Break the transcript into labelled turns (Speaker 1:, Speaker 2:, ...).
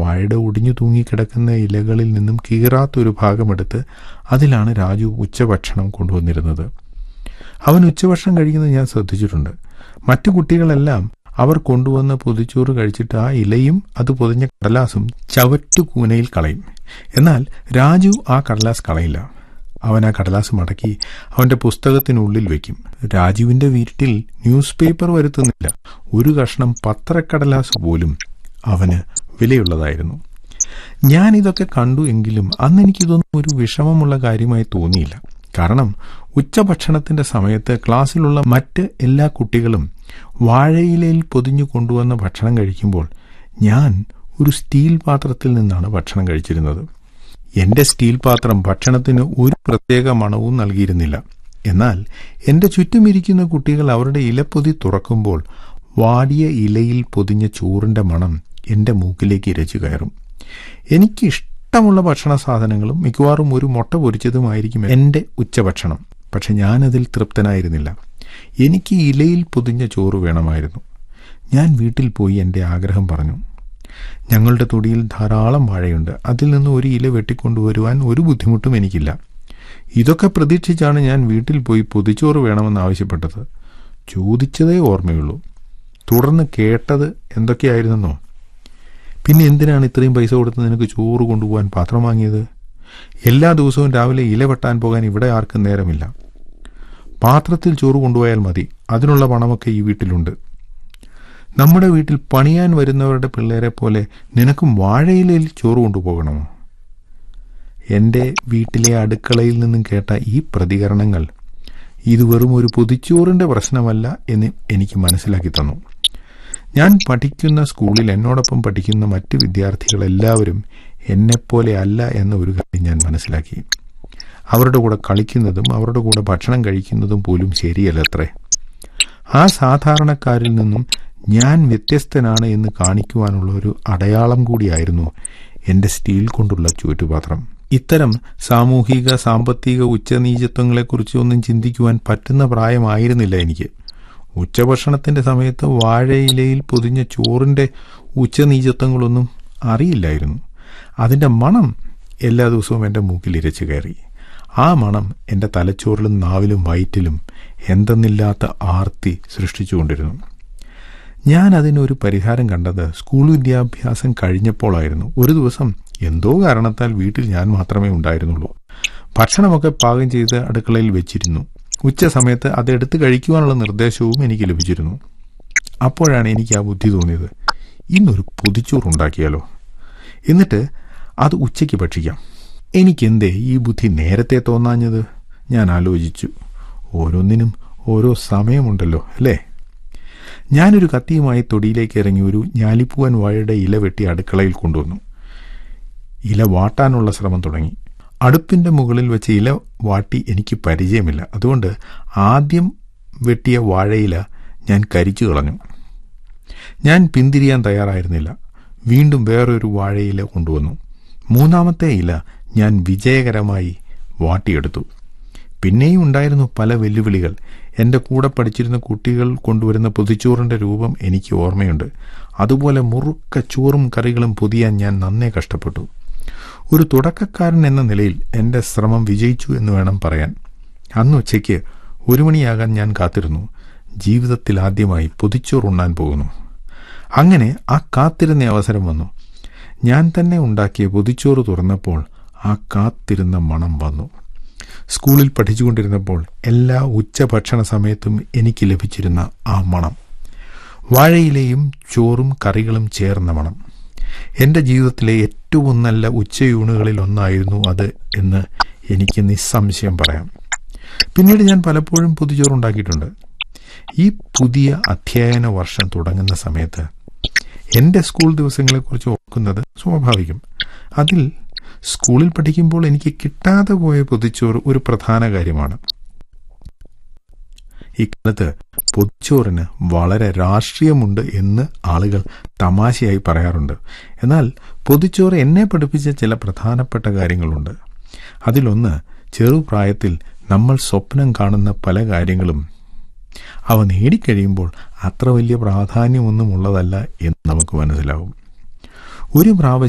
Speaker 1: വാഴയുടെ ഒടിഞ്ഞു തൂങ്ങിക്കിടക്കുന്ന ഇലകളിൽ നിന്നും കീറാത്തൊരു ഭാഗമെടുത്ത് അതിലാണ് രാജു ഉച്ചഭക്ഷണം കൊണ്ടുവന്നിരുന്നത് അവൻ ഉച്ചഭക്ഷണം കഴിക്കുന്നത് ഞാൻ ശ്രദ്ധിച്ചിട്ടുണ്ട് മറ്റു കുട്ടികളെല്ലാം അവർ കൊണ്ടുവന്ന പൊതിച്ചോറ് കഴിച്ചിട്ട് ആ ഇലയും അത് പൊതിഞ്ഞ കടലാസും ചവറ്റുകൂനയിൽ കളയും എന്നാൽ രാജു ആ കടലാസ് കളയില്ല അവൻ ആ കടലാസ് മടക്കി അവന്റെ പുസ്തകത്തിനുള്ളിൽ വെക്കും രാജുവിന്റെ വീട്ടിൽ ന്യൂസ് പേപ്പർ വരുത്തുന്നില്ല ഒരു കഷ്ണം പത്രക്കടലാസ് പോലും അവന് വിലയുള്ളതായിരുന്നു ഞാൻ ഇതൊക്കെ കണ്ടു എങ്കിലും അന്ന് എനിക്കിതൊന്നും ഒരു വിഷമമുള്ള കാര്യമായി തോന്നിയില്ല കാരണം ഉച്ചഭക്ഷണത്തിന്റെ സമയത്ത് ക്ലാസ്സിലുള്ള മറ്റ് എല്ലാ കുട്ടികളും വാഴയിലയിൽ പൊതിഞ്ഞു കൊണ്ടുവന്ന ഭക്ഷണം കഴിക്കുമ്പോൾ ഞാൻ ഒരു സ്റ്റീൽ പാത്രത്തിൽ നിന്നാണ് ഭക്ഷണം കഴിച്ചിരുന്നത് എന്റെ സ്റ്റീൽ പാത്രം ഭക്ഷണത്തിന് ഒരു പ്രത്യേക മണവും നൽകിയിരുന്നില്ല എന്നാൽ എന്റെ ചുറ്റുമിരിക്കുന്ന കുട്ടികൾ അവരുടെ ഇലപ്പൊതി തുറക്കുമ്പോൾ വാടിയ ഇലയിൽ പൊതിഞ്ഞ ചോറിന്റെ മണം എന്റെ മൂക്കിലേക്ക് ഇരച്ചു കയറും എനിക്ക് ഇഷ്ടമുള്ള ഭക്ഷണ സാധനങ്ങളും മിക്കവാറും ഒരു മുട്ട പൊരിച്ചതുമായിരിക്കും എന്റെ ഉച്ചഭക്ഷണം പക്ഷെ ഞാനതിൽ തൃപ്തനായിരുന്നില്ല എനിക്ക് ഇലയിൽ പൊതിഞ്ഞ ചോറ് വേണമായിരുന്നു ഞാൻ വീട്ടിൽ പോയി എന്റെ ആഗ്രഹം പറഞ്ഞു ഞങ്ങളുടെ തൊടിയിൽ ധാരാളം വാഴയുണ്ട് അതിൽ നിന്ന് ഒരു ഇല വെട്ടിക്കൊണ്ടുവരുവാൻ ഒരു ബുദ്ധിമുട്ടും എനിക്കില്ല ഇതൊക്കെ പ്രതീക്ഷിച്ചാണ് ഞാൻ വീട്ടിൽ പോയി പൊതിച്ചോറ് വേണമെന്ന് ആവശ്യപ്പെട്ടത് ചോദിച്ചതേ ഓർമ്മയുള്ളൂ തുടർന്ന് കേട്ടത് എന്തൊക്കെയായിരുന്നെന്നോ പിന്നെ എന്തിനാണ് ഇത്രയും പൈസ കൊടുത്ത് നിനക്ക് ചോറ് കൊണ്ടുപോകാൻ പാത്രം വാങ്ങിയത് എല്ലാ ദിവസവും രാവിലെ ഇല വെട്ടാൻ പോകാൻ ഇവിടെ ആർക്കും നേരമില്ല പാത്രത്തിൽ ചോറ് കൊണ്ടുപോയാൽ മതി അതിനുള്ള പണമൊക്കെ ഈ വീട്ടിലുണ്ട് നമ്മുടെ വീട്ടിൽ പണിയാൻ വരുന്നവരുടെ പിള്ളേരെ പോലെ നിനക്കും വാഴയിലയിൽ ചോറ് കൊണ്ടുപോകണമോ എന്റെ വീട്ടിലെ അടുക്കളയിൽ നിന്നും കേട്ട ഈ പ്രതികരണങ്ങൾ ഇത് വെറും ഒരു പൊതിച്ചോറിന്റെ പ്രശ്നമല്ല എന്ന് എനിക്ക് മനസ്സിലാക്കി തന്നു ഞാൻ പഠിക്കുന്ന സ്കൂളിൽ എന്നോടൊപ്പം പഠിക്കുന്ന മറ്റ് വിദ്യാർത്ഥികളെല്ലാവരും എന്നെപ്പോലെ അല്ല എന്ന ഒരു കാര്യം ഞാൻ മനസ്സിലാക്കി അവരുടെ കൂടെ കളിക്കുന്നതും അവരുടെ കൂടെ ഭക്ഷണം കഴിക്കുന്നതും പോലും ശരിയല്ലത്രേ ആ സാധാരണക്കാരിൽ നിന്നും ഞാൻ വ്യത്യസ്തനാണ് എന്ന് കാണിക്കുവാനുള്ള ഒരു അടയാളം കൂടിയായിരുന്നു എന്റെ സ്റ്റീൽ കൊണ്ടുള്ള ചുറ്റുപാത്രം ഇത്തരം സാമൂഹിക സാമ്പത്തിക ഉച്ചനീചത്വങ്ങളെക്കുറിച്ച് ഒന്നും ചിന്തിക്കുവാൻ പറ്റുന്ന പ്രായമായിരുന്നില്ല എനിക്ക് ഉച്ചഭക്ഷണത്തിന്റെ സമയത്ത് വാഴയിലയിൽ പൊതിഞ്ഞ ചോറിന്റെ ഉച്ചനീചത്വങ്ങളൊന്നും അറിയില്ലായിരുന്നു അതിന്റെ മണം എല്ലാ ദിവസവും എൻ്റെ മൂക്കിൽ ഇരച്ചു കയറി ആ മണം എൻ്റെ തലച്ചോറിലും നാവിലും വയറ്റിലും എന്തെന്നില്ലാത്ത ആർത്തി സൃഷ്ടിച്ചുകൊണ്ടിരുന്നു ഞാൻ അതിനൊരു പരിഹാരം കണ്ടത് സ്കൂൾ വിദ്യാഭ്യാസം കഴിഞ്ഞപ്പോഴായിരുന്നു ഒരു ദിവസം എന്തോ കാരണത്താൽ വീട്ടിൽ ഞാൻ മാത്രമേ ഉണ്ടായിരുന്നുള്ളൂ ഭക്ഷണമൊക്കെ പാകം ചെയ്ത് അടുക്കളയിൽ വെച്ചിരുന്നു ഉച്ച സമയത്ത് അത് എടുത്ത് കഴിക്കുവാനുള്ള നിർദ്ദേശവും എനിക്ക് ലഭിച്ചിരുന്നു അപ്പോഴാണ് എനിക്ക് ആ ബുദ്ധി തോന്നിയത് ഇന്നൊരു പൊതിച്ചോറുണ്ടാക്കിയാലോ എന്നിട്ട് അത് ഉച്ചയ്ക്ക് ഭക്ഷിക്കാം എനിക്കെന്തേ ഈ ബുദ്ധി നേരത്തെ തോന്നാഞ്ഞത് ഞാൻ ആലോചിച്ചു ഓരോന്നിനും ഓരോ സമയമുണ്ടല്ലോ അല്ലേ ഞാനൊരു കത്തിയുമായി തൊടിയിലേക്ക് ഇറങ്ങി ഒരു ഞാലിപ്പൂവൻ വാഴയുടെ ഇല വെട്ടി അടുക്കളയിൽ കൊണ്ടുവന്നു ഇല വാട്ടാനുള്ള ശ്രമം തുടങ്ങി അടുപ്പിന്റെ മുകളിൽ വെച്ച് ഇല വാട്ടി എനിക്ക് പരിചയമില്ല അതുകൊണ്ട് ആദ്യം വെട്ടിയ വാഴയില ഞാൻ കരിച്ചു കളഞ്ഞു ഞാൻ പിന്തിരിയാൻ തയ്യാറായിരുന്നില്ല വീണ്ടും വേറൊരു വാഴയില കൊണ്ടുവന്നു മൂന്നാമത്തെ ഇല ഞാൻ വിജയകരമായി വാട്ടിയെടുത്തു പിന്നെയും ഉണ്ടായിരുന്നു പല വെല്ലുവിളികൾ എന്റെ കൂടെ പഠിച്ചിരുന്ന കുട്ടികൾ കൊണ്ടുവരുന്ന പൊതിച്ചോറിന്റെ രൂപം എനിക്ക് ഓർമ്മയുണ്ട് അതുപോലെ മുറുക്ക ചോറും കറികളും പൊതിയാൻ ഞാൻ നന്നേ കഷ്ടപ്പെട്ടു ഒരു തുടക്കക്കാരൻ എന്ന നിലയിൽ എന്റെ ശ്രമം വിജയിച്ചു എന്ന് വേണം പറയാൻ അന്ന് ഉച്ചയ്ക്ക് ഒരു മണിയാകാൻ ഞാൻ കാത്തിരുന്നു ജീവിതത്തിൽ ആദ്യമായി പൊതിച്ചോറ് ഉണ്ണാൻ പോകുന്നു അങ്ങനെ ആ കാത്തിരുന്ന അവസരം വന്നു ഞാൻ തന്നെ ഉണ്ടാക്കിയ പൊതിച്ചോറ് തുറന്നപ്പോൾ ആ കാത്തിരുന്ന മണം വന്നു സ്കൂളിൽ പഠിച്ചുകൊണ്ടിരുന്നപ്പോൾ എല്ലാ ഉച്ചഭക്ഷണ സമയത്തും എനിക്ക് ലഭിച്ചിരുന്ന ആ മണം വാഴയിലെയും ചോറും കറികളും ചേർന്ന മണം എന്റെ ജീവിതത്തിലെ ഏറ്റവും നല്ല ഉച്ചയൂണുകളിൽ ഒന്നായിരുന്നു അത് എന്ന് എനിക്ക് നിസ്സംശയം പറയാം പിന്നീട് ഞാൻ പലപ്പോഴും പൊതിച്ചോറുണ്ടാക്കിയിട്ടുണ്ട് ഈ പുതിയ അധ്യയന വർഷം തുടങ്ങുന്ന സമയത്ത് എന്റെ സ്കൂൾ ദിവസങ്ങളെക്കുറിച്ച് ഓർക്കുന്നത് സ്വാഭാവികം അതിൽ സ്കൂളിൽ പഠിക്കുമ്പോൾ എനിക്ക് കിട്ടാതെ പോയ പൊതിച്ചോറ് ഒരു പ്രധാന കാര്യമാണ് ഇക്കാലത്ത് പൊതിച്ചോറിന് വളരെ രാഷ്ട്രീയമുണ്ട് എന്ന് ആളുകൾ തമാശയായി പറയാറുണ്ട് എന്നാൽ പൊതിച്ചോറ് എന്നെ പഠിപ്പിച്ച ചില പ്രധാനപ്പെട്ട കാര്യങ്ങളുണ്ട് അതിലൊന്ന് ചെറുപ്രായത്തിൽ നമ്മൾ സ്വപ്നം കാണുന്ന പല കാര്യങ്ങളും അവ നേടിക്കഴിയുമ്പോൾ അത്ര വലിയ പ്രാധാന്യമൊന്നും ഉള്ളതല്ല എന്ന് നമുക്ക് മനസ്സിലാവും ഒരു പ്രാവശ്യം